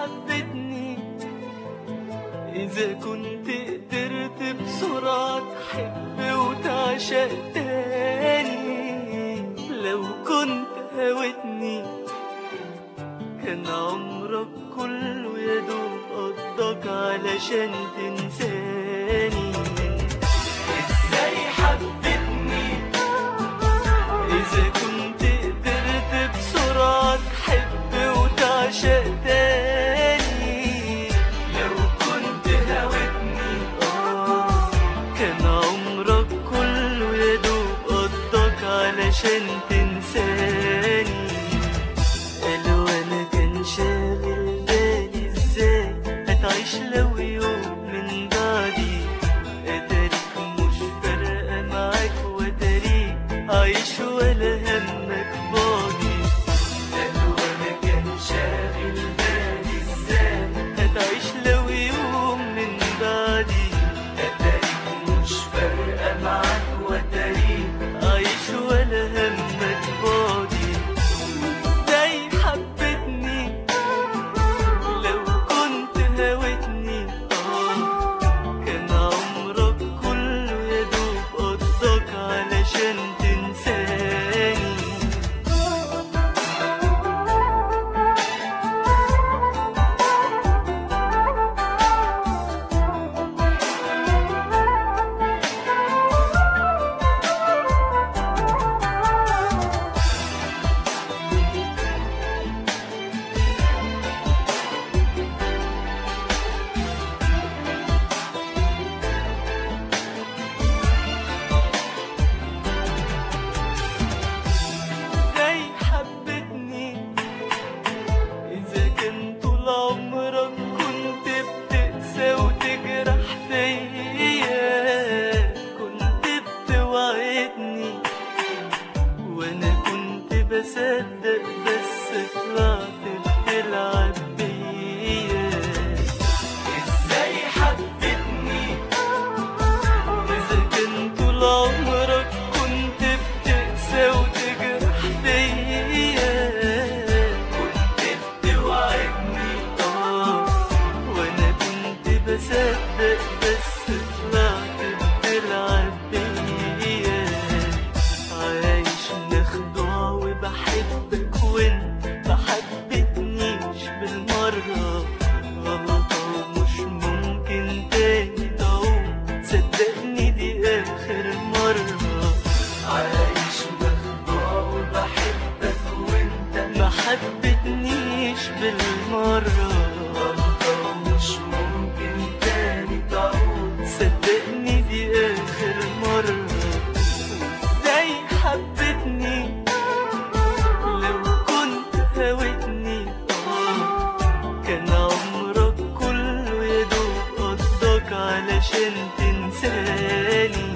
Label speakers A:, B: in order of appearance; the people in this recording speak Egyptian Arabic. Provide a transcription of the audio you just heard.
A: حبتني إذا كنت قدرت بسرعة تحب وتعشق تاني لو كنت هوتني كان عمرك كله يا دوب قضاك علشان تنساني ازاي حبتني إذا كنت قدرت بسرعة تحب وتعشق تاني لو كنت هوتني آه كان عمرك كله يا دوب قضاك علشان تنساني قالوا أنا كان شاغل بالي إزاي هتعيش لو يوم من بعدي أتاريك مش فارقة معاك وأتاريك عايش ولا همك فاضي قالوا أنا كان شاغل بالي إزاي هتعيش لو يوم من بعدي أتاريك مش فارقة معاك وأتاريك عايش ولا همك فاضي ازاي حبتني لو كنت هوتني اه كان عمرك كله يا دوب قضاك علشان تنساني ازاي حبتني اذا كان طول عمرك كنت بتقسى وتجرح فيا كنت بتوعدني وانا كنت بصدق بس طلعت بتلعب بيا ازاي حبتني إذا كان طول عمرك كنت بتقسى وتجرح فيا كنت بتوعدني آه وأنا كنت بصدق بس طلعت بتلعب بيا عايش مخدوع وبحبك وانت محبتنيش بالمرة غلطة ومش ممكن تاني تعود صدقني دي آخر مرة عايش مخدوع وبحبك وانت محبتنيش بالمرة غلطة ومش ممكن تاني تعود صدقني دي آخر مرة ازاي حبتني لو كنت هوتني آه كان عمرك كله يا دوب قضاك علشان تنساني